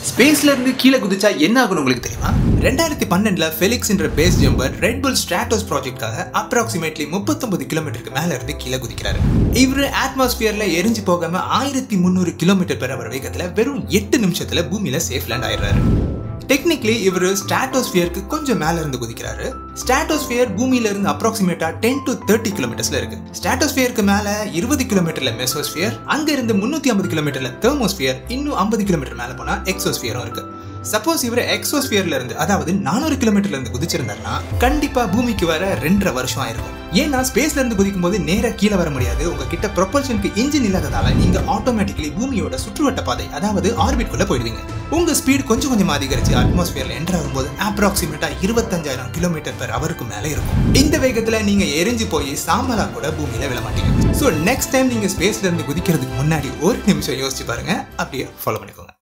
ஸ்பேஸ்ல இருந்து கீழே குதிச்சா என்ன ஆகும்னு உங்களுக்கு தெரியுமா ரெண்டாயிரத்தி பன்னெண்டுல ஃபெலிக்ஸ் என்ற base jumper Red Bull Stratos ப்ராஜெக்ட்காக அப்ராக்சிமேட்லி முப்பத்தொன்பது கிலோமீட்டருக்கு மேல இருந்து கீழே குதிக்கிறாரு இவரு அட்மாஸ்பியர்ல எரிஞ்சு போகாம ஆயிரத்தி முந்நூறு கிலோமீட்டர் பெற வர வேகத்துல வெறும் எட்டு நிமிஷத்துல பூமியில சேஃப் லேண்ட் ஆயிடுறாரு டெக்னிக்கலி இவர் ஸ்ட்ராட்டோஸ்பியருக்கு கொஞ்சம் மேல இருந்து குதிக்கிறாரு ஸ்ட்ராட்டோஸ்பியர் பூமியில இருந்து அப்ராக்சிமேட்டா டென் டு தேர்ட்டி கிலோமீட்டர்ஸ்ல இருக்கு ஸ்ட்ராட்டோஸ்பியருக்கு மேல இருபது கிலோமீட்டர்ல மெசோஸ்பியர் அங்க இருந்து முன்னூத்தி ஐம்பது கிலோமீட்டர்ல தெர்மோஸ்பியர் இன்னும் ஐம்பது கிலோமீட்டர் மேல போனா எக்ஸோஸ்பியரும் இருக்கு சப்போஸ் இவர் எக்ஸோஸ்பியர்ல இருந்து அதாவது நானூறு கிலோமீட்டர்ல இருந்து குதிச்சிருந்தாருன்னா கண்டிப்பா பூமிக்கு வர ரெண்டரை வருஷம் ஆயிருக்கும் ஏன்னா ஸ்பேஸ்ல இருந்து குதிக்கும் போது நேரா கீழே வர முடியாது உங்ககிட்ட ப்ரொபல்ஷனுக்கு இன்ஜின் இல்லாததால நீங்க ஆட்டோமேட்டிக்கலி பூமியோட சுற்றுவட்ட பாதை அதாவது ஆர்பிட் குள்ள போயிடுவீங்க உங்க ஸ்பீட் கொஞ்சம் கொஞ்சம் அதிகரிச்சு அட்மாஸ்பியர்ல என்டர் ஆகும்போது அப்ராக்சிமேட்டா இருபத்தஞ்சாயிரம் கிலோமீட்டர் பெர் அவருக்கு மேல இருக்கும் இந்த வேகத்துல நீங்க எரிஞ்சு போய் சாம்பலா கூட பூமியில விழ மாட்டீங்க ஸோ நெக்ஸ்ட் டைம் நீங்க ஸ்பேஸ்ல இருந்து குதிக்கிறதுக்கு முன்னாடி ஒரு நிமிஷம் யோசிச்சு பாருங்க அப்படியே ஃபாலோ பண்ணிக்கோங்க